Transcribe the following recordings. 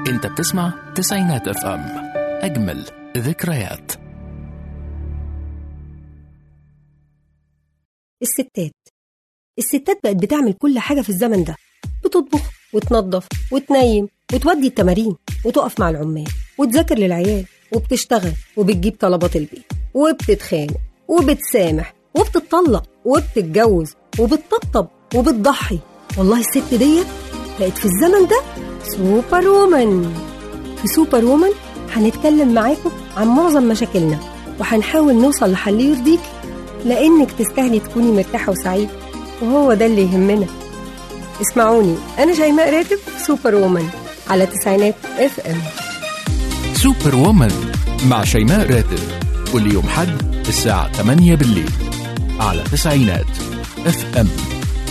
انت بتسمع تسعينات اف ام اجمل ذكريات الستات الستات بقت بتعمل كل حاجة في الزمن ده بتطبخ وتنظف وتنيم وتودي التمارين وتقف مع العمال وتذاكر للعيال وبتشتغل وبتجيب طلبات البيت وبتتخانق وبتسامح وبتطلق وبتتجوز وبتطبطب وبتضحي والله الست ديت بقت في الزمن ده سوبر وومن في سوبر وومن هنتكلم معاكم عن معظم مشاكلنا وهنحاول نوصل لحل يرضيك لانك تستاهلي تكوني مرتاحه وسعيده وهو ده اللي يهمنا اسمعوني انا شيماء راتب سوبر وومن على تسعينات اف ام سوبر وومن مع شيماء راتب كل يوم حد الساعة 8 بالليل على تسعينات اف ام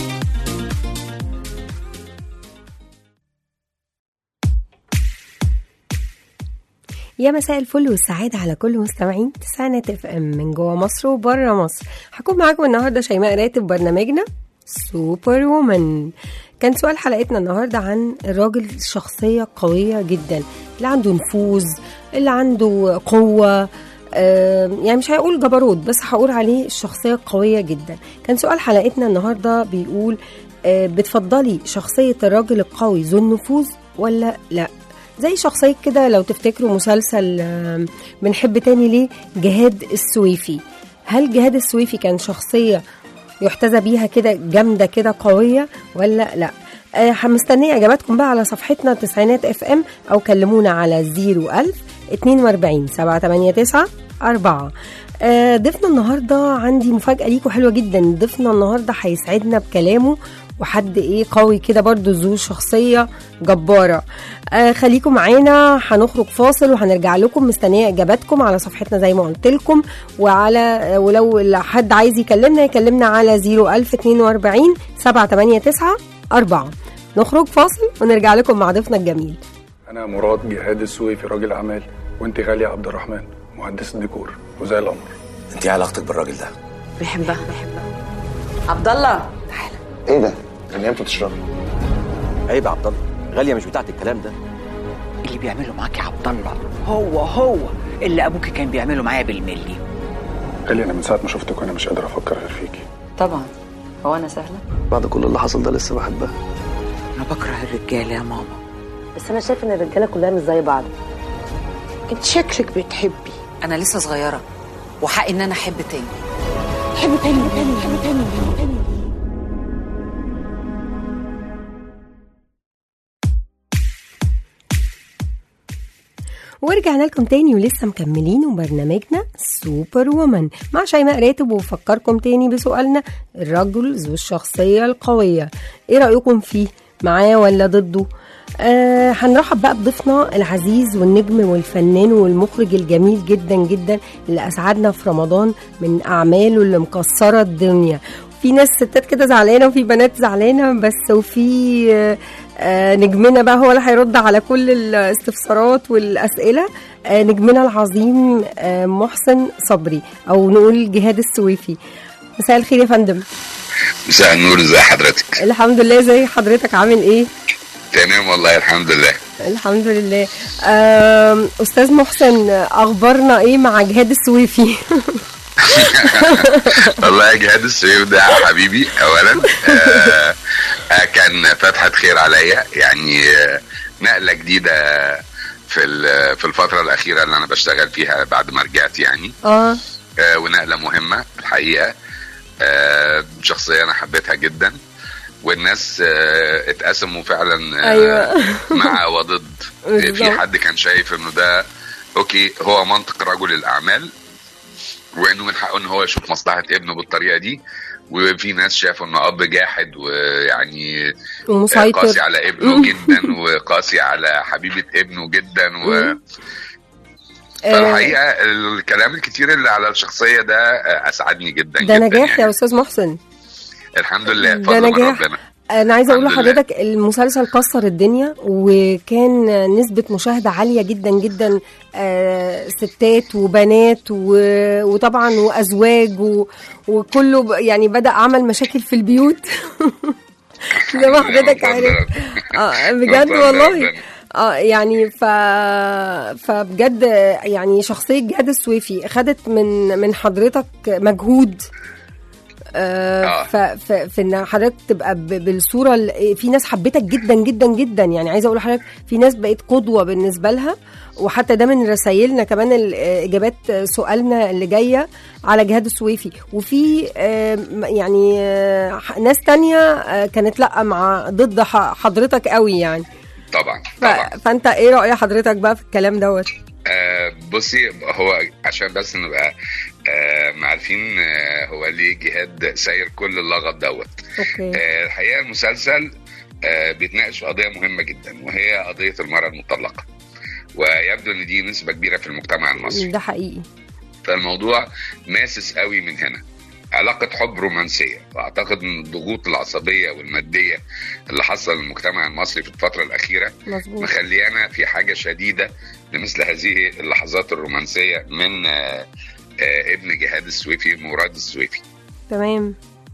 يا مساء الفل والسعادة على كل مستمعين تسعينات اف ام من جوه مصر وبره مصر هكون معاكم النهارده شيماء راتب برنامجنا سوبر وومن كان سؤال حلقتنا النهارده عن الراجل شخصية قوية جدا اللي عنده نفوذ اللي عنده قوة آه، يعني مش هقول جبروت بس هقول عليه الشخصية القوية جدا كان سؤال حلقتنا النهارده بيقول آه، بتفضلي شخصية الراجل القوي ذو النفوذ ولا لا زي شخصية كده لو تفتكروا مسلسل آه، بنحب تاني ليه جهاد السويفي هل جهاد السويفي كان شخصية يحتذى بيها كده جامدة كده قوية ولا لا آه، مستنية إجاباتكم بقى على صفحتنا تسعينات اف ام أو كلمونا على 01000 42 789 4 آه، ضيفنا النهارده عندي مفاجأة ليكم حلوة جدا ضيفنا النهارده هيسعدنا بكلامه وحد ايه قوي كده برضو ذو شخصية جبارة آه خليكم معانا هنخرج فاصل وهنرجع لكم مستنية اجاباتكم على صفحتنا زي ما قلت لكم وعلى آه، ولو حد عايز يكلمنا يكلمنا على 01042 789 4 نخرج فاصل ونرجع لكم مع ضيفنا الجميل أنا مراد جهاد السويفي راجل أعمال وأنت غالية عبد الرحمن مهندس ديكور وزي القمر انت ايه علاقتك بالراجل ده؟ بحبها بحبها عبد الله ايه ده؟ من امتى تشربي؟ عيب يا عبد الله غاليه مش بتاعت الكلام ده اللي بيعمله معاك يا عبد الله هو هو اللي ابوك كان بيعمله معايا بالملي غالية أنا من ساعة ما شفتك وأنا مش قادر أفكر غير فيكي طبعا هو انا سهله بعد كل اللي حصل ده لسه بحبها انا بكره الرجاله يا ماما بس انا شايفه ان الرجاله كلها مش زي بعض انت شكلك بتحبي انا لسه صغيره وحق ان انا احب تاني تحبي تاني تاني تاني تاني تاني ورجعنا لكم تاني ولسه مكملين وبرنامجنا سوبر وومن مع شيماء راتب وبفكركم تاني بسؤالنا الرجل ذو الشخصية القوية ايه رأيكم فيه معاه ولا ضده آه هنرحب بقى بضيفنا العزيز والنجم والفنان والمخرج الجميل جدا جدا اللي اسعدنا في رمضان من اعماله اللي مكسره الدنيا في ناس ستات كده زعلانه وفي بنات زعلانه بس وفي آه، آه، نجمنا بقى هو اللي هيرد على كل الاستفسارات والاسئله آه، نجمنا العظيم آه، محسن صبري او نقول جهاد السويفي مساء الخير يا فندم مساء النور ازي حضرتك الحمد لله زي حضرتك عامل ايه تمام والله الحمد لله الحمد لله آم، استاذ محسن اخبارنا ايه مع جهاد السويفي والله جهاد السيف ده حبيبي اولا آه آه كان فتحة خير عليا يعني آه نقلة جديدة في ال- في الفترة الأخيرة اللي أنا بشتغل فيها بعد ما رجعت يعني اه آه ونقلة مهمة الحقيقة آه شخصية أنا حبيتها جدا والناس آه اتقسموا فعلا آه أيوة. مع وضد بالظبط. في حد كان شايف انه ده اوكي هو منطق رجل الاعمال وانه من حقه ان هو يشوف مصلحه ابنه بالطريقه دي وفي ناس شافوا انه اب جاحد ويعني قاسي ومسيطر على ابنه جدا وقاسي على حبيبه ابنه جدا و آه، فالحقيقه الكلام الكتير اللي على الشخصيه ده آه، اسعدني جدا ده جدا نجاح يعني. يا استاذ محسن الحمد لله ده فضل من نجاح. ربنا انا عايزه اقول الحمد لله. لحضرتك المسلسل كسر الدنيا وكان نسبه مشاهده عاليه جدا جدا آه، ستات وبنات و- وطبعا وازواج و- وكله ب- يعني بدا عمل مشاكل في البيوت زي ما حضرتك عارف اه بجد ربنا- والله ربنا. اه يعني ف فبجد يعني شخصيه جهاد السويفي خدت من من حضرتك مجهود آه آه. ف ف في ان حضرتك تبقى ب- بالصوره ال- في ناس حبتك جدا جدا جدا يعني عايزه اقول لحضرتك في ناس بقيت قدوه بالنسبه لها وحتى ده من رسايلنا كمان ال- اجابات سؤالنا اللي جايه على جهاد السويفي وفي آه، م- يعني آه، ح- ناس تانية آه، كانت لا مع ضد ح- حضرتك قوي يعني طبعا ف... طبعا فانت ايه راي حضرتك بقى في الكلام دوت آه بصي هو عشان بس نبقى آه عارفين آه هو ليه جهاد ساير كل اللغط دوت اوكي آه الحقيقه المسلسل آه بيتناقش في قضيه مهمه جدا وهي قضيه المراه المطلقه ويبدو ان دي نسبه كبيره في المجتمع المصري ده حقيقي فالموضوع ماسس قوي من هنا علاقة حب رومانسية وأعتقد أن الضغوط العصبية والمادية اللي حصل للمجتمع المصري في الفترة الأخيرة مظبوط مخليانا في حاجة شديدة لمثل هذه اللحظات الرومانسية من آه، آه، ابن جهاد السويفي مراد السويفي تمام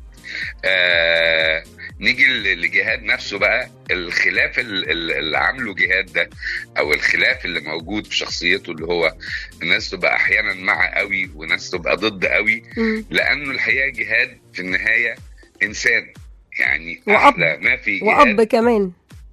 آه نيجي ل- لجهاد نفسه بقى الخلاف ال- ال- اللي عامله جهاد ده او الخلاف اللي موجود في شخصيته اللي هو الناس تبقى احيانا مع قوي وناس تبقى ضد قوي مم. لانه الحقيقه جهاد في النهايه انسان يعني وأب. احلى ما في واب جهاد كمان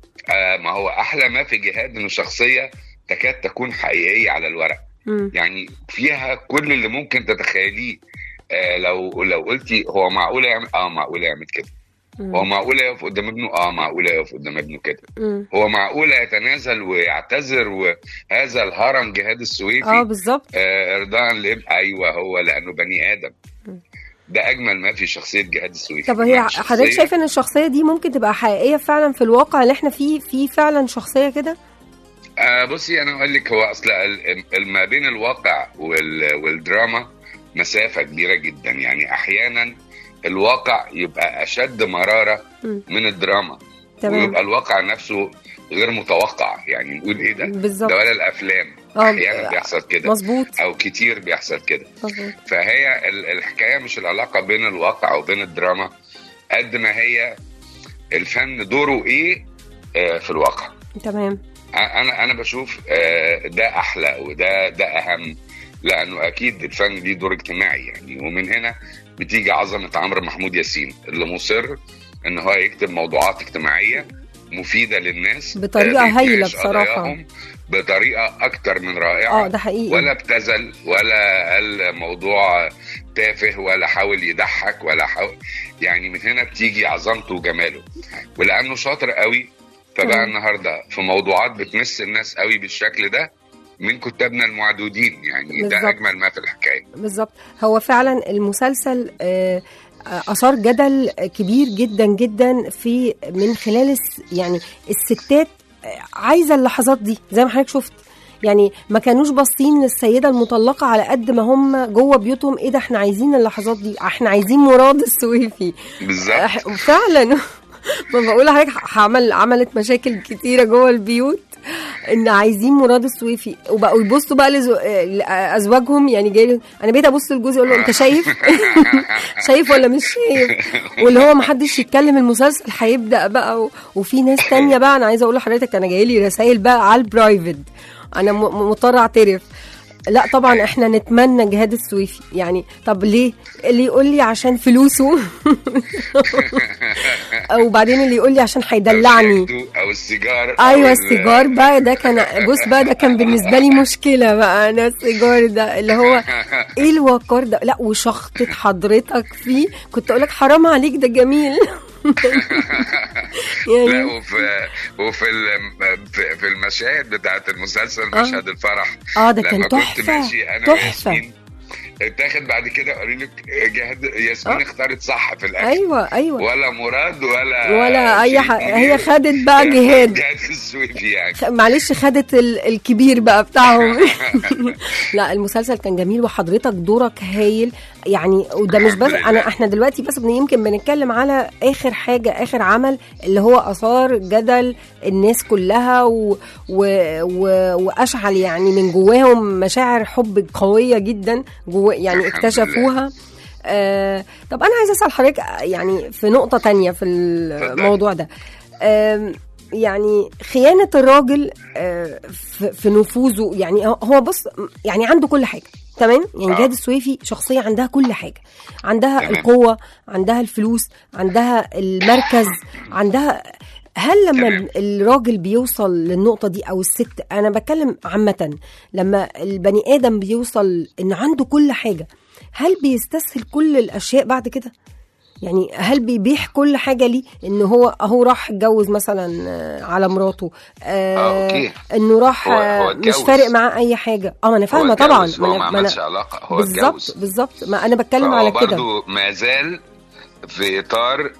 آه ما هو احلى ما في جهاد انه شخصيه تكاد تكون حقيقيه على الورق مم. يعني فيها كل اللي ممكن تتخيليه آه لو لو قلتي هو معقول يعمل اه معقول يعمل كده مم. هو معقول يقف قدام ابنه اه معقول يقف قدام ابنه كده مم. هو معقول يتنازل ويعتذر وهذا الهرم جهاد السويفي اه بالظبط آه ارضاء لابن ايوه هو لانه بني ادم مم. ده اجمل ما في شخصيه جهاد السويفي طب هي إنها حضرتك شخصية- شايفه ان الشخصيه دي ممكن تبقى حقيقيه فعلا في الواقع اللي احنا فيه في فعلا شخصيه كده آه بصي انا اقول لك هو اصل ال- ال- ما بين الواقع وال- والدراما مسافه كبيره جدا يعني احيانا الواقع يبقى اشد مراره مم. من الدراما تمام ويبقى الواقع نفسه غير متوقع يعني نقول ايه ده بالظبط ده ولا الافلام آه، احيانا بيحصل كده مظبوط او كتير بيحصل كده مظبوط فهي ال- الحكايه مش العلاقه بين الواقع وبين الدراما قد ما هي الفن دوره ايه آه، في الواقع تمام انا انا بشوف آه، ده احلى وده ده اهم لانه اكيد الفن ليه دور اجتماعي يعني ومن هنا بتيجي عظمه عمرو محمود ياسين اللي مصر ان هو يكتب موضوعات اجتماعيه مفيده للناس بطريقة آه، هايلة بيناقش بصراحة. قضاياهم بطريقه اكتر من رائعه اه ده حقيقي ولا ابتذل ولا قال موضوع تافه ولا حاول يضحك ولا حاول يعني من هنا بتيجي عظمته وجماله ولانه شاطر قوي فبقى تمام. النهارده في موضوعات بتمس الناس قوي بالشكل ده من كتابنا المعدودين يعني بالظبط. ده اجمل ما في الحكايه بالظبط هو فعلا المسلسل آه، آه، اثار جدل كبير جدا جدا في من خلال الس يعني الستات آه، عايزه اللحظات دي زي ما حضرتك شفت يعني ما كانوش باصين للسيده المطلقه على قد ما هم جوه بيوتهم ايه ده احنا عايزين اللحظات دي احنا عايزين مراد السويفي بالظبط أح- فعلا ما بقول لحضرتك عمل عملت مشاكل كتيره جوه البيوت ان عايزين مراد السويفي وبقوا يبصوا بقى لزو... لازواجهم يعني جاي انا بقيت ابص لجوزي اقول له انت شايف شايف ولا مش شايف واللي هو ما حدش يتكلم المسلسل هيبدا بقى و... وفي ناس تانية بقى انا عايزه اقول لحضرتك انا جاي لي رسائل بقى على البرايفت انا م... مضطره اعترف لا طبعا احنا نتمنى جهاد السويفي يعني طب ليه اللي يقول لي عشان فلوسه وبعدين اللي يقول لي عشان هيدلعني او او السيجار ايوه أو ال- السيجار بقى ده كان بص بقى ده كان بالنسبه لي مشكله بقى انا السيجار ده اللي هو ايه الوقار ده لا وشخطة حضرتك فيه كنت اقول لك حرام عليك ده جميل لا يعني وفي وفي ال- في- في المشاهد بتاعت المسلسل آه. مشهد الفرح اه ده لما كان كنت تحفه ماشي انا تحفه وياسمين اتاخد بعد كده قالوا لك جهاد ياسمين آه. اختارت صح في الاخر ايوه ايوه ولا مراد ولا ولا اي شيء ح... كبير. هي خدت بقى جهاد جهاد السويفي يعني خ- معلش خدت ال- الكبير بقى بتاعهم لا المسلسل كان جميل وحضرتك دورك هايل يعني وده مش بس الحمد لله. انا احنا دلوقتي بس بن- يمكن بنتكلم على اخر حاجه اخر عمل اللي هو اثار جدل الناس كلها و و و واشعل يعني من جواهم مشاعر حب قويه جدا جوا يعني الحمد اكتشفوها آه طب انا عايزه اسال حضرتك يعني في نقطه تانية في الموضوع ده آم، يعني خيانه الراجل آه، في في نفوذه يعني هو- هو بص يعني عنده كل حاجه تمام يعني آه. جهاد السويفي شخصيه عندها كل حاجه عندها تمام. القوه عندها الفلوس عندها المركز عندها هل لما تمام. الراجل بيوصل للنقطه دي او الست انا بتكلم عامه لما البني ادم بيوصل ان عنده كل حاجه هل بيستسهل كل الاشياء بعد كده يعني هل بيبيح كل حاجه ليه ان هو اهو راح اتجوز مثلا آه، على مراته آه، آه أوكي. انه راح هو- هو آه، مش اتجوز. فارق معاه اي حاجه اه ما انا فاهمه هو طبعا اتجوز، هو أنا- ما أنا- عملش علاقه هو بالظبط اتجوز بالظبط ما انا بتكلم فهو على كده برضه ما زال في اطار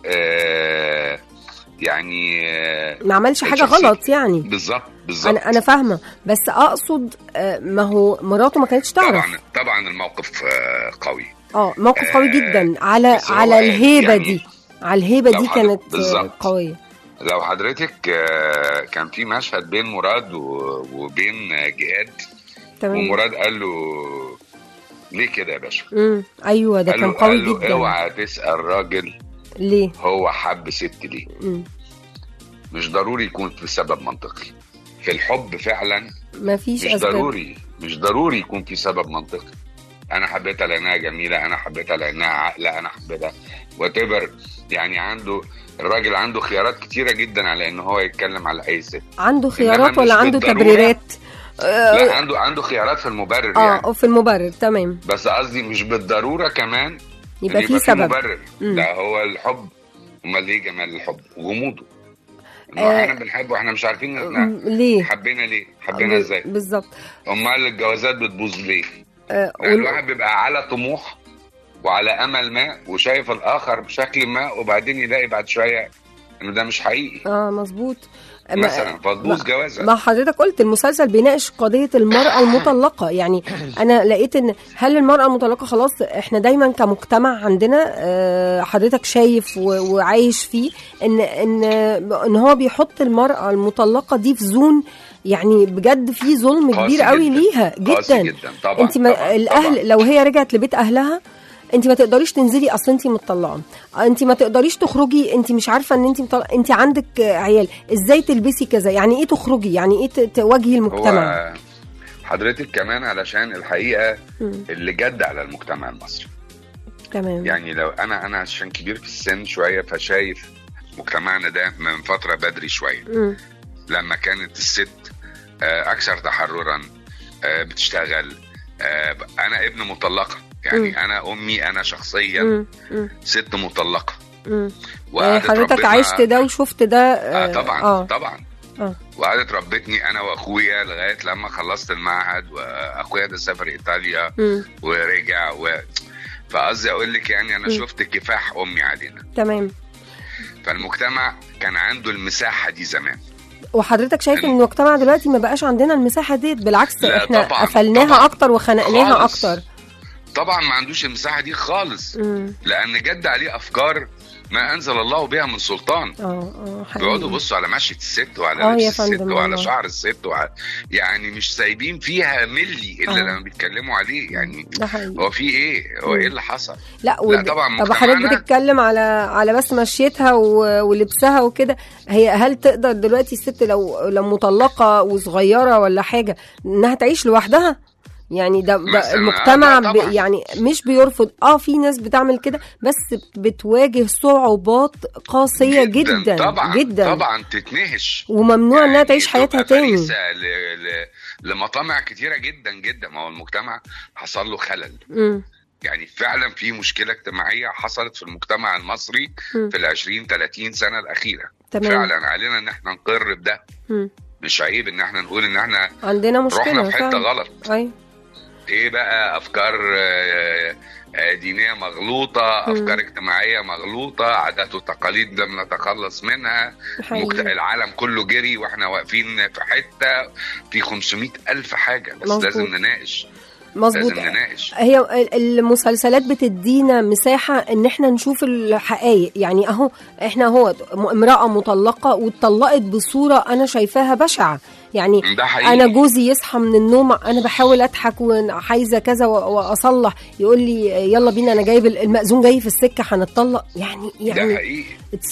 آه يعني آه ما عملش حاجه الشخصية. غلط يعني بالظبط بالظبط انا انا فاهمه بس اقصد آه، ما هو مراته ما كانتش تعرف طبعا طبعا الموقف آه قوي اه موقف قوي آه، جدا على بس هو على يعني- الهيبه يعني دي على الهيبه لو دي حضرتك- كانت آه، بالظبط. قويه لو حضرتك آه كان في مشهد بين مراد و- وبين آه، جهاد تمام ومراد قال له ليه كده يا باشا؟ امم ايوه ده قال كان له, قوي قال له جدا اوعى تسال راجل ليه هو حب ست ليه؟ مم. مش ضروري يكون في سبب منطقي في الحب فعلا ما فيش مش اسباب ضروري مش ضروري يكون في سبب منطقي انا حبيتها لانها جميله انا حبيتها لانها عاقله انا حبيتها وات يعني عنده الراجل عنده خيارات كتيره جدا على ان هو يتكلم على اي ست عنده خيارات مش ولا عنده بالضرورة- تبريرات لا اه عنده عنده خيارات في المبرر آه، يعني في المبرر تمام بس قصدي مش بالضروره كمان يبقى إن في سبب مبرر مم. ده هو الحب امال ايه جمال الحب غموضه ما آه. احنا بنحب واحنا مش عارفين احنا مم، ليه حبينا ليه حبينا ازاي بالظبط امال الجوازات بتبوظ ليه آه، يعني وال- الواحد بيبقى على طموح وعلى امل ما وشايف الاخر بشكل ما وبعدين يلاقي بعد شويه انه ده مش حقيقي اه مظبوط ما- مثلا فتبوظ ما- جوازه ما حضرتك قلت المسلسل بيناقش قضية المرأة المطلقة يعني أنا لقيت إن هل المرأة المطلقة خلاص إحنا دايما كمجتمع عندنا آه، حضرتك شايف و- وعايش فيه إن إن إن هو بيحط المرأة المطلقة دي في زون يعني بجد في ظلم قاسي كبير قوي جداً. ليها قاسي جدا جدا طبعا انت ما طبعاً، الاهل طبعاً. لو هي رجعت لبيت اهلها انت ما تقدريش تنزلي اصل انت مطلقه انت ما تقدريش تخرجي انت مش عارفه ان انت مطلقه انت عندك آه، عيال ازاي تلبسي كذا يعني ايه تخرجي يعني ايه ت- تواجهي المجتمع هو حضرتك كمان علشان الحقيقه مم. اللي جد على المجتمع المصري تمام يعني لو انا انا عشان كبير في السن شويه فشايف مجتمعنا ده من فتره بدري شويه مم. لما كانت الست آه، اكثر تحررا آه، بتشتغل آه، انا ابن مطلقه يعني مم. انا امي انا شخصيا مم. مم. ست مطلقه مم. يعني وقعدت حضرتك ربنا- عشت ده وشفت ده آه طبعا اه طبعا آه. وقعدت ربتني انا واخويا لغايه لما خلصت المعهد واخويا ده سافر ايطاليا مم. ورجع و... فقصدي اقول لك يعني انا مم. شفت كفاح امي علينا تمام فالمجتمع كان عنده المساحه دي زمان وحضرتك شايف ان المجتمع دلوقتي ما بقاش عندنا المساحه ديت بالعكس لا احنا طبعاً، قفلناها طبعاً. اكتر وخنقناها خالص. اكتر طبعا ما عندوش المساحه دي خالص مم. لان جد عليه افكار ما انزل الله بها من سلطان اه اه حقيقي. بيقعدوا يبصوا على مشية الست وعلى آه لبس يا الست فندم وعلى والله. شعر الست وعلى يعني مش سايبين فيها ملي الا آه. لما بيتكلموا عليه يعني ده حقيقي هو في ايه هو مم. ايه اللي حصل لا, ود... طبعاً طب حضرتك مجتمعنا- بتتكلم على على بس مشيتها و... ولبسها وكده هي هل تقدر دلوقتي الست لو لو مطلقه وصغيره ولا حاجه انها تعيش لوحدها يعني ده, ده مثلاً، المجتمع آه، لا ب... طبعاً. يعني مش بيرفض اه في ناس بتعمل كده بس بتواجه صعوبات قاسيه جدا جدا, طبعا جدا. طبعا تتنهش وممنوع انها يعني تعيش حياتها تبقى تاني فريسة ل... ل... لمطامع كتيره جدا جدا ما هو المجتمع حصل له خلل مم. يعني فعلا في مشكله اجتماعيه حصلت في المجتمع المصري مم. في ال 20 30 سنه الاخيره تمام فعلا علينا ان احنا نقر بده مم. مش عيب ان احنا نقول ان احنا عندنا رحنا مشكله في حته فعلا غلط ايوه ايه بقى افكار آه، آه، دينيه مغلوطه مم. افكار اجتماعيه مغلوطه عادات وتقاليد لم نتخلص منها حقيقي. مجت... العالم كله جري واحنا واقفين في حته في 500 الف حاجه بس مظبوط. لازم نناقش مظبوط لازم نناقش هي ال- المسلسلات بتدينا مساحة ان احنا نشوف الحقائق يعني اهو احنا اهو امرأة مطلقة واتطلقت بصورة انا شايفاها بشعة يعني ده حقيقي. انا جوزي يصحى من النوم انا بحاول اضحك وعايزه كذا و- واصلح يقول لي يلا بينا انا جايب المأذون جاي في السكه هنتطلق يعني ده يعني حقيقي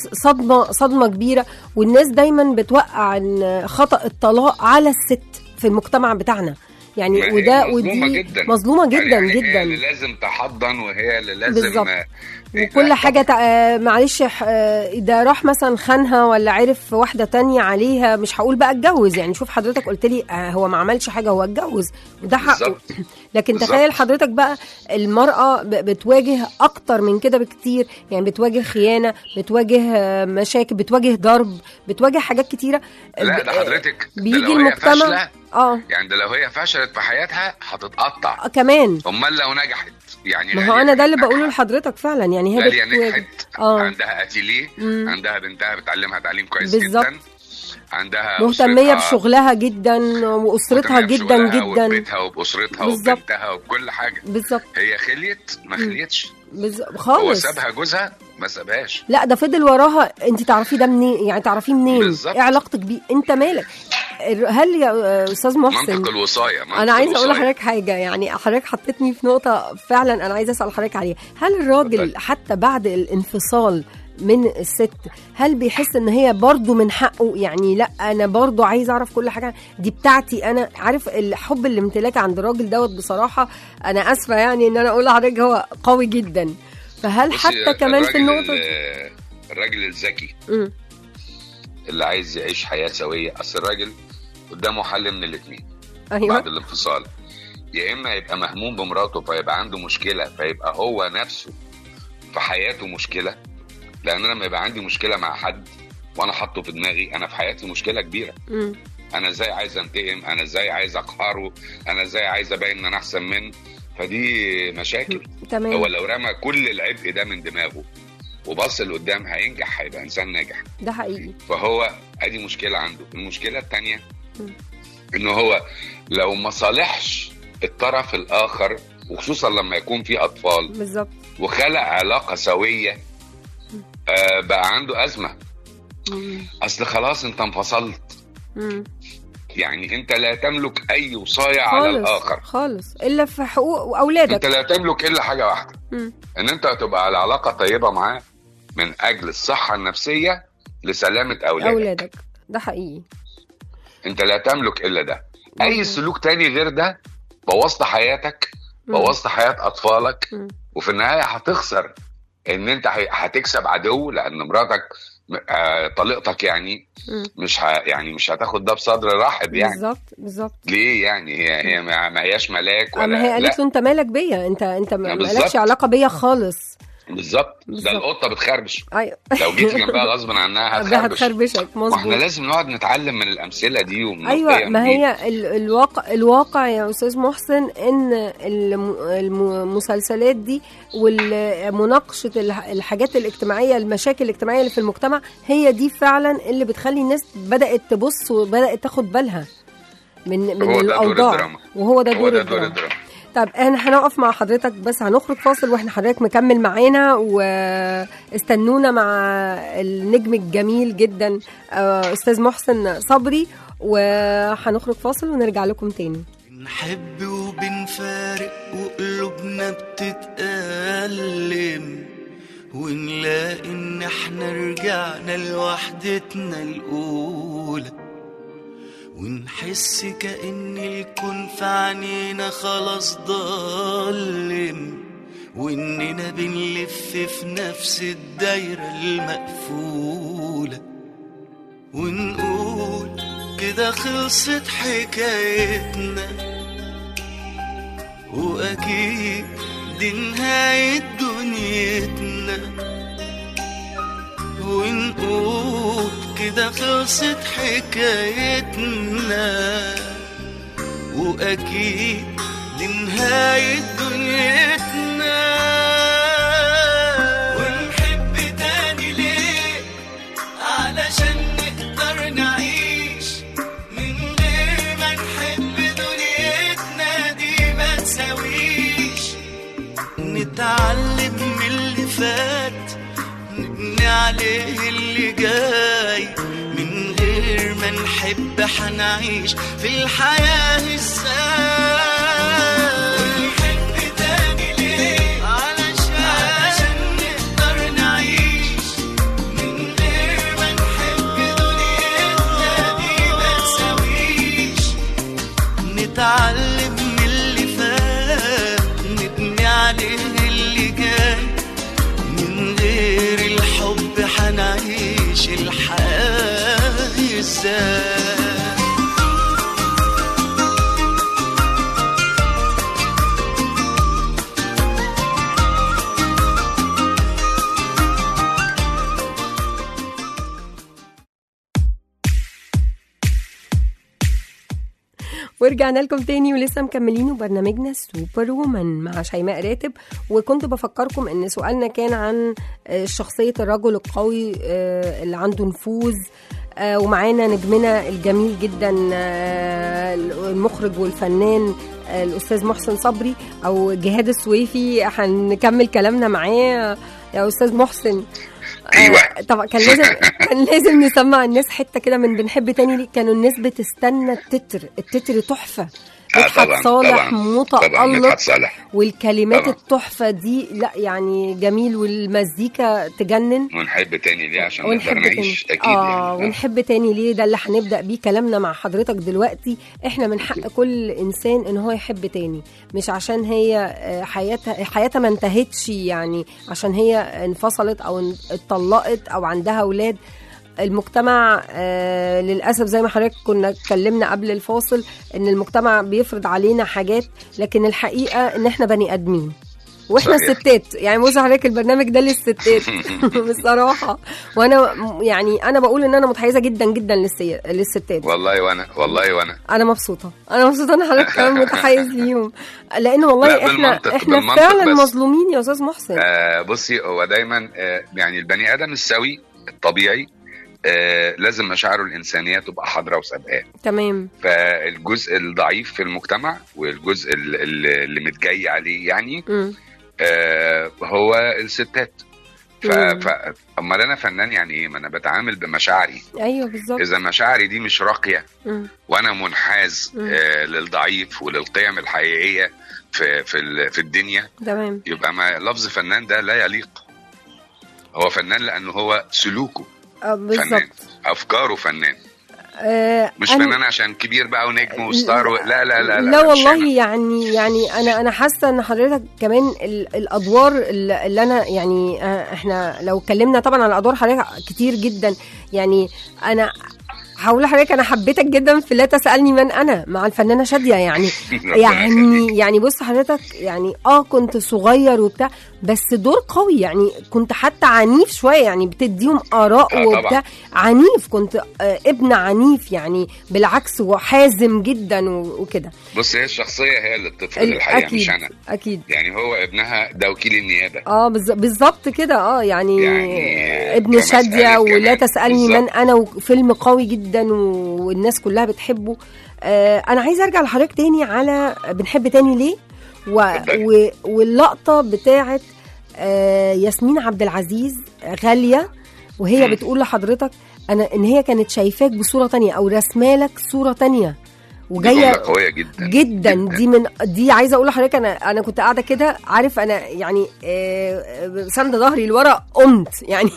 صدمه صدمه كبيره والناس دايما بتوقع ان خطا الطلاق على الست في المجتمع بتاعنا يعني ما هي وده مظلومة ودي جدا. مظلومه جدا يعني هي جدا اللي لازم تحضن وهي اللي لازم بالظبط. آه، وكل لا حاجة طبعاً. تع... آه، معلش آه، ده راح مثلا خانها ولا عرف واحدة تانية عليها مش هقول بقى اتجوز يعني شوف حضرتك قلت لي آه، هو ما عملش حاجة هو اتجوز وده حقه بالظبط. لكن بالظبط. تخيل حضرتك بقى المرأة ب- بتواجه أكتر من كده بكتير يعني بتواجه خيانة بتواجه آه، مشاكل بتواجه ضرب بتواجه حاجات كتيرة لا ب- ده آه، حضرتك ده بيجي لو هي المجتمع فاشلة اه يعني ده لو هي فشلت في حياتها هتتقطع آه، كمان امال لو نجحت يعني ما هو غالية انا ده اللي كانت بقوله ناجحة. لحضرتك فعلا يعني هي غالية بتواجه نجحت اه عندها اتيليه مم. عندها بنتها بتعلمها تعليم كويس بالظبط. جدا عندها مهتميه أسرتها- بشغلها جدا واسرتها مهتمية جدا بشغلها جدا وببيتها وباسرتها بالظبط. وبنتها وبكل حاجه بالظبط هي خليت ما خليتش بز... هو خالص سابها جوزها ما سابهاش لا ده فضل وراها انت تعرفيه ده منين يعني تعرفيه منين بالظبط. ايه علاقتك بيه انت مالك هل يا استاذ محسن منطق الوصايه منطق انا عايزه اقول الوصاية. لحضرتك حاجه يعني حضرتك حطيتني في نقطه فعلا انا عايزه اسال حضرتك عليها هل الراجل اتفضل. حتى بعد الانفصال من الست هل بيحس ان هي برضو من حقه يعني لا انا برضو عايز اعرف كل حاجه دي بتاعتي انا عارف الحب الامتلاك عند الراجل دوت بصراحه انا اسفه يعني ان انا اقول لحضرتك هو قوي جدا فهل بصي، حتى كمان في الراجل النقطه دي ال- الراجل الذكي مم. اللي عايز يعيش حياه سويه اصل الراجل قدامه حل من الاثنين بعد ايوه الانفصال يا اما يبقى مهموم بمراته فيبقى عنده مشكله فيبقى هو نفسه في حياته مشكله لان انا لما يبقى عندي مشكله مع حد وانا حاطه في دماغي انا في حياتي مشكله كبيره مم. انا ازاي عايز انتقم انا ازاي عايز اقهره انا ازاي عايز ابين ان انا احسن منه فدي مشاكل هو تمام لو رمى كل العبء ده من دماغه وبص لقدام هينجح هيبقى انسان ناجح ده حقيقي فهو ادي مشكله عنده المشكله الثانيه مم. ان هو لو ما صالحش الطرف الاخر وخصوصا لما يكون في اطفال بالظبط وخلق علاقه سويه آه بقى عنده ازمه مم. اصل خلاص انت انفصلت مم. يعني انت لا تملك اي وصايه على خالص الاخر خالص الا في حقوق اولادك انت لا تملك الا حاجه واحده مم. ان انت تبقى على علاقه طيبه معاه من اجل الصحه النفسيه لسلامه اولادك, اولادك ده حقيقي انت لا تملك الا ده اي مم. سلوك تاني غير ده بوظت حياتك مم. بوظت حياه اطفالك مم. وفي النهايه هتخسر ان انت هي- هتكسب عدو لان مراتك م- آه، طليقتك يعني مم. مش ه... يعني مش هتاخد ده بصدر رحب يعني بالظبط بالظبط ليه يعني هي هي ما ما هياش ملاك ولا اما هي قالت لا له انت مالك بيا انت انت ما- لا، مالكش بالظبط. علاقه بيا خالص بالظبط بالظبط. ده القطه بتخربش ايوه لو جيت جنبها غصب عنها ده هتخربش هتخربشك واحنا مظبوط لازم نقعد نتعلم من الامثله دي ومن ايوه القيم ما دي. هي ال- الواقع الواقع يا استاذ محسن ان الم- الم- المسلسلات دي ومناقشه الحاجات الاجتماعيه المشاكل الاجتماعيه اللي في المجتمع هي دي فعلا اللي بتخلي الناس بدات تبص وبدات تاخد بالها من من هو ده دور الاوضاع الدراما. وهو ده هو دور ده دور الدراما الدراما طب احنا هنقف مع حضرتك بس هنخرج فاصل واحنا حضرتك مكمل معانا واستنونا مع النجم الجميل جدا آه، استاذ محسن صبري وهنخرج فاصل ونرجع لكم تاني بنحب وبنفارق وقلوبنا بتتألم ونلاقي ان احنا رجعنا لوحدتنا الأولى ونحس كأن الكون في عينينا خلاص ضلم وإننا بنلف في نفس الدايرة المقفولة ونقول كده خلصت حكايتنا وأكيد دي نهاية دنيتنا ونقول كده خلصت حكايتنا وأكيد دي نهاية دنيتنا ونحب تاني ليه علشان نقدر نعيش من غير ما نحب دنيتنا دي ما تساويش نتعلم من اللي فات نبني عليه اللي جاي من غير ما ما نحب حنعيش في الحياة ازاي ونحب تاني ليه علشان علشان نقدر نعيش من غير ما نحب دنيتنا دي ما تساويش نتعلم من اللي فات نبني عليه اللي جاي من غير الحب حنعيش الحياة ازاي ورجعنا لكم تاني ولسه مكملين برنامجنا سوبر وومن مع شيماء راتب وكنت بفكركم ان سؤالنا كان عن آه، شخصية الرجل القوي آه، اللي عنده نفوذ آه، ومعانا نجمنا الجميل جدا آه، المخرج والفنان آه، الاستاذ محسن صبري او جهاد السويفي هنكمل كلامنا معاه يا استاذ محسن أيوة. آه، طبعا كان لازم كان لازم نسمع الناس حته كده من بنحب تاني ليه كانوا الناس بتستنى التتر التتر تحفه آه، مدحت طبعاً، صالح طبعاً، طبعا متألق مدحت صالح والكلمات طبعاً. التحفه دي لا يعني جميل والمزيكا تجنن ونحب تاني ليه عشان ونحب نقدر تاني نعيش اكيد اه يعني ونحب تاني ليه ده اللي هنبدا بيه كلامنا مع حضرتك دلوقتي احنا من حق كل انسان ان هو يحب تاني مش عشان هي آه، حياتها حياتها ما انتهتش يعني عشان هي انفصلت او ان- اتطلقت او عندها اولاد المجتمع آه للاسف زي ما حضرتك كنا اتكلمنا قبل الفاصل ان المجتمع بيفرض علينا حاجات لكن الحقيقه ان احنا بني ادمين واحنا صحيح. الستات يعني بص حضرتك البرنامج ده للستات بصراحه وانا م- يعني انا بقول ان انا متحيزه جدا جدا للسي... للستات والله وانا والله وانا انا مبسوطه انا مبسوطه ان حضرتك كمان متحيز ليهم لان والله لا، احنا بالمنطق- احنا بالمنطق فعلا بس. مظلومين يا استاذ محسن آه بصي هو دايما آه يعني البني ادم السوي الطبيعي آه لازم مشاعره الانسانيه تبقى حاضره وسابقاه تمام فالجزء الضعيف في المجتمع والجزء ال- ال- اللي متجي عليه يعني مم. آه هو الستات ف... مم. ف... امال انا فنان يعني ايه ما انا بتعامل بمشاعري ايوه بالظبط اذا مشاعري دي مش راقيه مم. وانا منحاز مم. آه للضعيف وللقيم الحقيقيه في في ال- في الدنيا تمام يبقى ما لفظ فنان ده لا يليق هو فنان لانه هو سلوكه آه، فنان بالظبط افكاره فنان آه مش أنا- فنان عشان كبير بقى ونجم وستار و... لا لا لا لا, لا مش والله أنا. يعني يعني انا انا حاسه ان حضرتك كمان ال- الادوار اللي اللي انا يعني آه، احنا لو اتكلمنا طبعا على ادوار حضرتك كتير جدا يعني انا هقول لحضرتك انا حبيتك جدا في لا تسالني من انا مع الفنانه شاديه يعني يعني يعني بص حضرتك يعني اه كنت صغير وبتاع بس دور قوي يعني كنت حتى عنيف شويه يعني بتديهم اراء آه، طبعاً. وبتاع عنيف كنت آه ابن عنيف يعني بالعكس وحازم جدا و- وكده بص هي الشخصيه هي اللي بتفرض ال- الحقيقه اكيد مش انا اكيد يعني هو ابنها ده وكيل النيابه اه بالز- بالظبط كده اه يعني, يعني ابن كمسألة شاديه ولا كمان. تسالني بالظبط. من انا وفيلم قوي جدا و- والناس كلها بتحبه آه انا عايزه ارجع لحضرتك تاني على بنحب تاني ليه و... اتفضلي. و... واللقطه بتاعت آه ياسمين عبد العزيز غاليه وهي مم. بتقول لحضرتك انا ان هي كانت شايفاك بصوره تانية او رسمالك صوره تانية دي وجايه جملة قويه جدا جدا دي من دي عايزه اقول لحضرتك انا انا كنت قاعده كده عارف انا يعني آه، آه، ساند ظهري لورا قمت يعني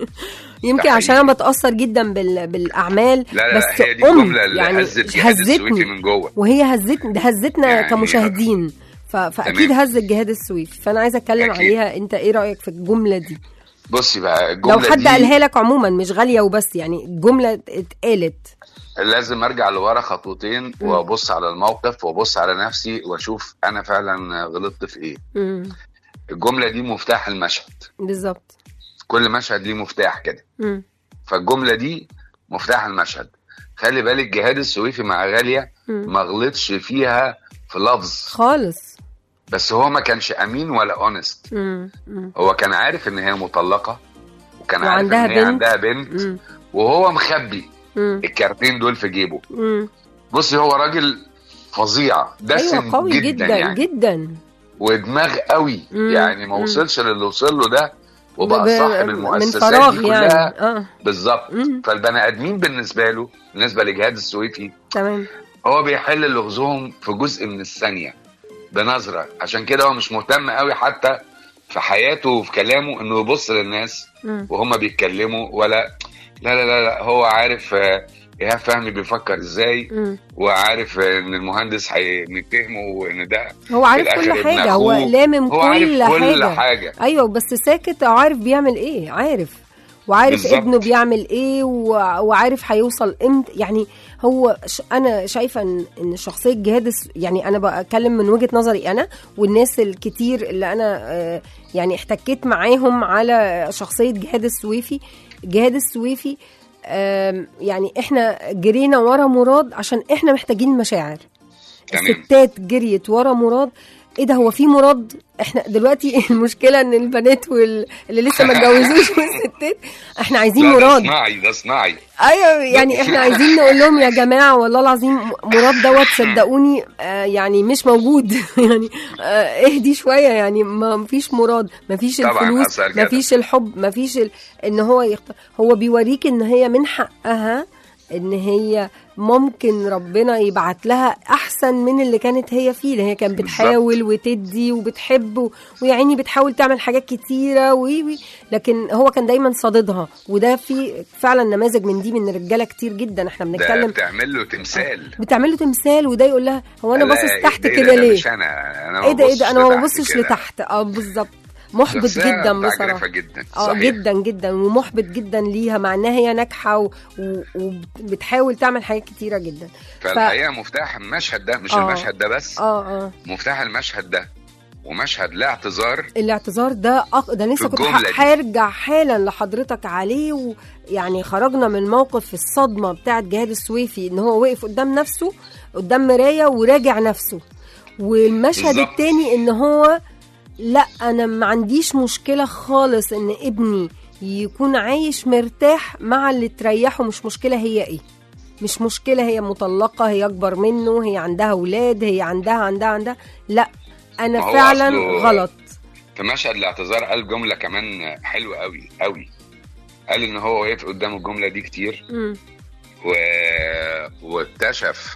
يمكن ده عشان حقيقي. انا بتاثر جدا بال بالاعمال لا لا بس لا هي دي قمت الجمله اللي يعني هزت جهاد السويفي هزتني من جوه وهي هزتني ده هزتنا يعني- كمشاهدين ف... فاكيد تمام. هزت جهاد السويفي فانا عايزه اتكلم أكيد. عليها انت ايه رايك في الجمله دي بصي بقى الجمله لو حد دي قالها لك عموما مش غاليه وبس يعني الجمله اتقالت لازم ارجع لورا خطوتين وابص على الموقف وابص على نفسي واشوف انا فعلا غلطت في ايه مم. الجمله دي مفتاح المشهد بالظبط كل مشهد ليه مفتاح كده مم. فالجمله دي مفتاح المشهد خلي بالك جهاد السويفي مع غاليه مم. ما غلطش فيها في لفظ خالص بس هو ما كانش امين ولا اونست مم. مم. هو كان عارف ان هي مطلقه وكان عارف وعندها ان هي بنت. عندها بنت مم. وهو مخبي مم. الكارتين دول في جيبه مم. بصي هو راجل فظيع دسم ايوه قوي جدا, جدا يعني جدا ودماغ قوي مم. يعني ما مم. وصلش للي وصل له ده وبقى ب- صاحب من المؤسسات فراغ دي كلها يعني اه بالظبط مم. فالبني ادمين بالنسبه له بالنسبه لجهاد السويفي تمام هو بيحل لغزهم في جزء من الثانيه بنظره عشان كده هو مش مهتم قوي حتى في حياته وفي كلامه انه يبص للناس مم. وهم بيتكلموا ولا لا لا لا, لا هو عارف آه، ايهاب فهمي بيفكر ازاي مم. وعارف آه، ان المهندس هيتهمه وان ده هو عارف في كل الآخر ابن حاجه هو أخوه. لامم هو كل عارف كل حاجه حاجه ايوه بس ساكت عارف بيعمل ايه عارف وعارف بالظبط. ابنه بيعمل ايه و- وعارف هيوصل امتى يعني هو ش... انا شايفه ان ان شخصيه جهاد الس- يعني انا بتكلم من وجهه نظري انا والناس الكتير اللي انا آه، يعني احتكيت معاهم على شخصيه جهاد السويفي جهاد السويفي آم، يعني احنا جرينا ورا مراد عشان احنا محتاجين مشاعر تمام. الستات جريت ورا مراد ايه ده هو في مراد احنا دلوقتي المشكله ان البنات وال... اللي لسه ما اتجوزوش والستات احنا عايزين لا ده مراد صناعي ده صناعي ايوه يعني احنا عايزين نقول لهم يا جماعه والله العظيم مراد دوت صدقوني آه يعني مش موجود يعني آه اهدي شويه يعني ما فيش مراد ما فيش طبعاً الفلوس أثر كده. ما فيش الحب ما فيش ال... ان هو يختار هو بيوريك ان هي من حقها ان هي ممكن ربنا يبعت لها احسن من اللي كانت هي فيه اللي هي كانت بالظبط. بتحاول وتدي وبتحب و- ويعني بتحاول تعمل حاجات كتيره وي وي لكن هو كان دايما صاددها وده في فعلا نماذج من دي من رجاله كتير جدا احنا ده بنتكلم بتعمل له تمثال بتعمل له تمثال وده يقول لها هو انا لا، باصص إيه تحت ده- إيه كده ده؟ ده ليه مش انا انا ايه ده ايه ده انا ما ببصش ببصش كده. لتحت اه بالظبط محبط شخصية جدا متعجرفة بصراحه جدا اه صحيح. جدا جدا ومحبط جدا ليها مع انها هي ناجحه و- و- وبتحاول تعمل حاجات كتيره جدا فالحقيقه مفتاح المشهد ده مش آه. المشهد ده بس اه اه مفتاح المشهد ده ومشهد لا اعتذار الاعتذار ده أق... ده لسه في كنت الجملة ح- دي. هرجع حالا لحضرتك عليه ويعني خرجنا من موقف الصدمه بتاعت جهاد السويفي ان هو وقف قدام نفسه قدام مرايه وراجع نفسه والمشهد بالظبط. التاني ان هو لا انا ما عنديش مشكله خالص ان ابني يكون عايش مرتاح مع اللي تريحه مش مشكله هي ايه مش مشكله هي مطلقه هي اكبر منه هي عندها اولاد هي عندها عندها عندها لا انا ما هو فعلا أصله- غلط في مشهد الاعتذار قال جمله كمان حلوه قوي قوي قال ان هو وقف قدام الجمله دي كتير مم. و... واكتشف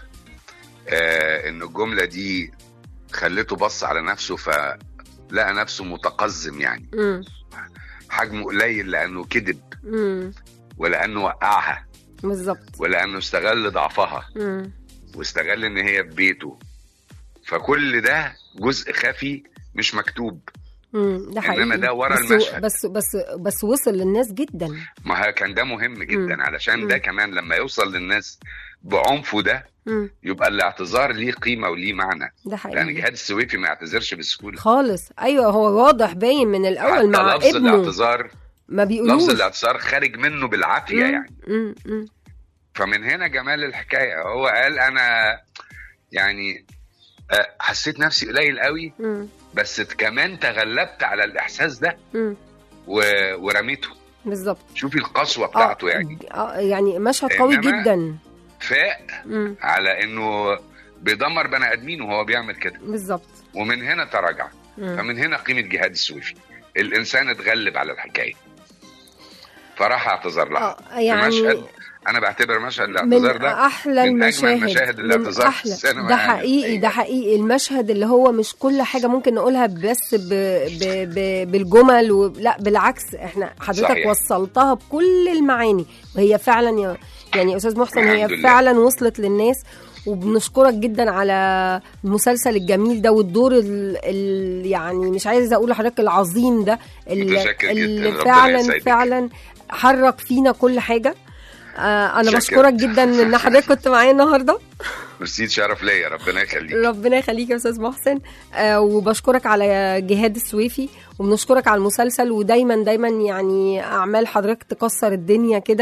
آه ان الجمله دي خلته بص على نفسه فلقى نفسه متقزم يعني مم. حجمه قليل لانه كذب مم. ولانه وقعها بالظبط ولانه استغل ضعفها مم. واستغل ان هي في بيته فكل ده جزء خفي مش مكتوب مم. ده حقيقي إنما ده ورا بس المشهد. بس بس بس وصل للناس جدا ما هي كان ده مهم جدا مم. علشان ده مم. كمان لما يوصل للناس بعنفه ده مم. يبقى الاعتذار ليه قيمه وليه معنى ده حقيقي لان جهاد السويفي ما يعتذرش بسهوله خالص ايوه هو واضح باين من الاول حتى مع لفظ ابنه الاعتذار ما لفظ بيقولوش الاعتذار خارج منه بالعافيه مم. يعني مم. مم. فمن هنا جمال الحكايه هو قال انا يعني آه، حسيت نفسي قليل قوي مم. بس كمان تغلبت على الاحساس ده مم. و... ورميته بالظبط شوفي القسوه بتاعته يعني آه يعني مشهد قوي إنما- جدا فاق مم. على انه بيدمر بني ادمين وهو بيعمل كده بالظبط ومن هنا تراجع مم. فمن هنا قيمه جهاد السويفي الانسان اتغلب على الحكايه فراح اعتذر لها آه، يعني مشهد انا بعتبر مشهد من الاعتذار ده احلى من أجمل المشاهد مشاهد من الاعتذار في احلى السينما ده يعني. حقيقي ده حقيقي المشهد اللي هو مش كل حاجه ممكن نقولها بس ب ب ب بالجمل و... لا بالعكس احنا حضرتك صحيح. وصلتها بكل المعاني وهي فعلا يا يعني يا استاذ محسن هي الحمد لله. فعلا وصلت للناس وبنشكرك جدا على المسلسل الجميل ده والدور ال ال يعني مش عايزه اقول لحضرتك العظيم ده اللي, متشكر جداً، اللي ربنا فعلا يسعدك. فعلا حرك فينا كل حاجه آه انا شكراً. بشكرك جدا ان حضرتك كنت معايا النهارده ميرسي شرف ليا ربنا يخليك ربنا يخليك يا استاذ محسن آه وبشكرك على جهاد السويفي وبنشكرك على المسلسل ودايما دايما يعني اعمال حضرتك تكسر الدنيا كده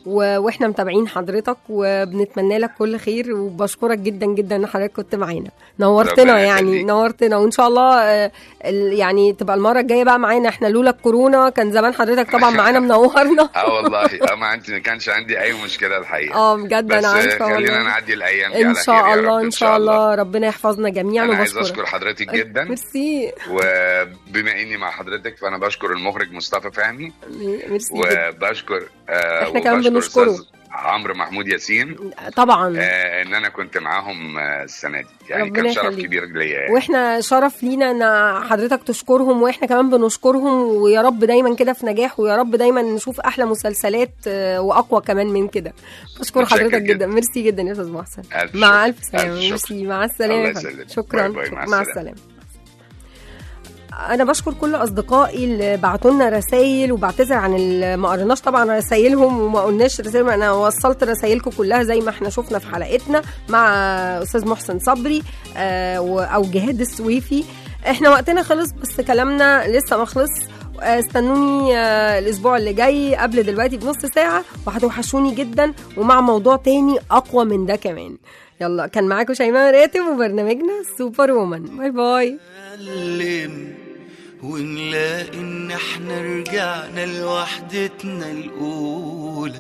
و... واحنا متابعين حضرتك وبنتمنى لك كل خير وبشكرك جدا جدا ان حضرتك كنت معانا نورتنا ربنا يعني يخليك. نورتنا وان شاء الله آه، ال- يعني تبقى المره الجايه بقى معانا احنا لولا الكورونا كان زمان حضرتك طبعا معانا منورنا اه والله اه ما عندي ما كانش عندي اي مشكله الحقيقه اه بجد بس انا عارفه خلينا والله نعدي الايام دي ان على خير شاء يا الله رب ان شاء الله ربنا يحفظنا جميعا انا عايز وبشكرك اشكر حضرتك جدا ميرسي وبما اني مع حضرتك فانا بشكر المخرج مصطفى فهمي ميرسي جدا. وبشكر آه إحنا كمان وبشكر بنشكره. أستاذ عمرو محمود ياسين طبعا آه ان انا كنت معاهم آه السنه دي يعني ربنا كان شرف يخليك. كبير ليا يعني. واحنا شرف لينا ان حضرتك تشكرهم واحنا كمان بنشكرهم ويا رب دايما كده في نجاح ويا رب دايما نشوف احلى مسلسلات آه، واقوى كمان من كده بشكر متشكر حضرتك جدا جدا. ميرسي جدا يا استاذ محسن ألف مع شكر. الف سلامه ألف شكر. ميرسي مع السلامه الله يا فندم. يسلمك. شكرا باي باي. مع مع السلامة. السلامه انا بشكر كل اصدقائي اللي بعتوا لنا رسائل وبعتذر عن اللي ما قريناش طبعا رسائلهم وما قلناش رسائل انا وصلت رسائلكم كلها زي ما احنا شفنا في حلقتنا مع استاذ محسن صبري آه و- او جهاد السويفي احنا وقتنا خلص بس كلامنا لسه ما خلص آه، استنوني آه، الاسبوع اللي جاي قبل دلوقتي بنص ساعه وهتوحشوني جدا ومع موضوع تاني اقوى من ده كمان يلا كان معاكم شيماء راتب وبرنامجنا سوبر وومن باي باي نتكلم ونلاقي ان احنا رجعنا لوحدتنا الاولى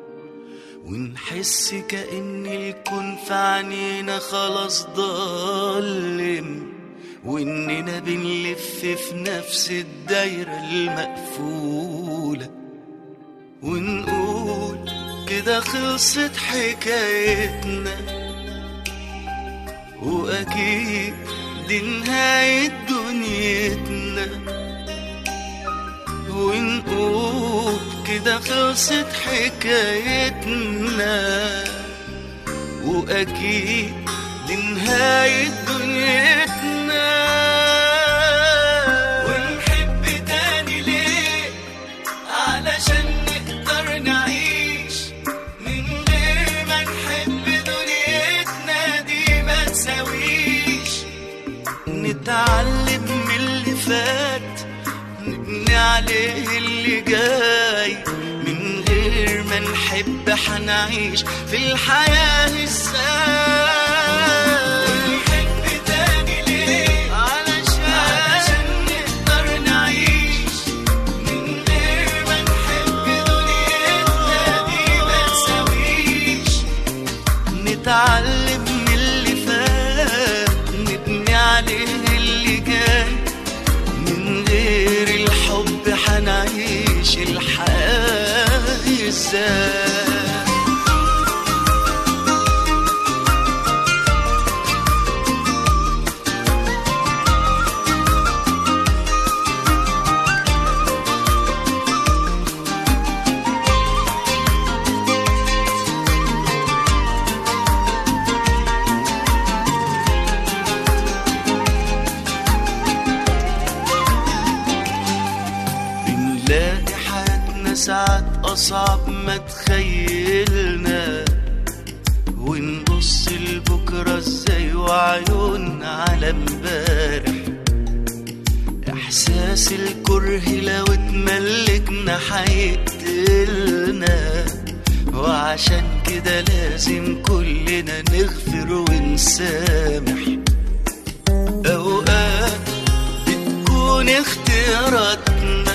ونحس كأن الكون في عينينا خلاص ضلم واننا بنلف في نفس الدايرة المقفولة ونقول كده خلصت حكايتنا وأكيد دي نهاية دنيتنا ونقول كده خلصت حكايتنا وأكيد دي نهاية دنيتنا ونحب تاني ليه علشان نقدر نعيش من غير ما نحب دنيتنا دي ما تساويش نتعلم من اللي فات نبني عليه اللي جاي من غير ما نحب حنعيش في الحياة ازاي نحب تاني ليه علشان علشان نقدر نعيش من غير ما نحب دنيتنا دي ما تساويش نتعلم من اللي فات نبني عليه اللي جاي من غير الحب حنعيش الحياة ازاي بنلاقي حياتنا ساعات أصعب ما تخيلنا ونبص لبكرة ازاي وعيوننا على امبارح إحساس الكره لو اتملكنا هيقتلنا وعشان كده لازم كلنا نغفر ونسامح أوقات بتكون اختياراتنا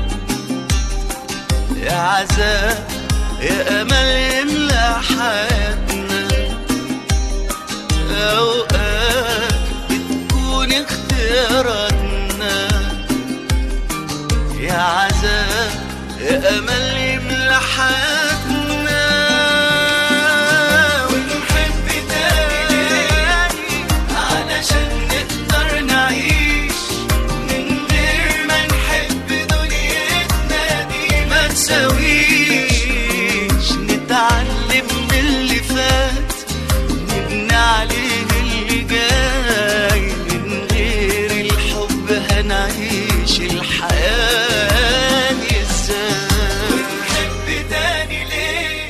يا عذاب يا أمل يملى حياتنا أوقات بتكون اختياراتنا يا عذاب يا أمل يملى حياتنا ونحب تاني علشان نقدر نعيش من غير ما نحب دنيتنا دي ما تساويش نتعلم من اللي فات نبني عليه اللي جاي من غير الحب هنعيش الحياة دي ازاي ونحب تاني ليه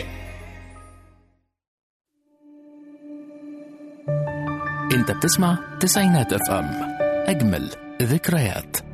انت بتسمع تسعينات اف ام اجمل ذكريات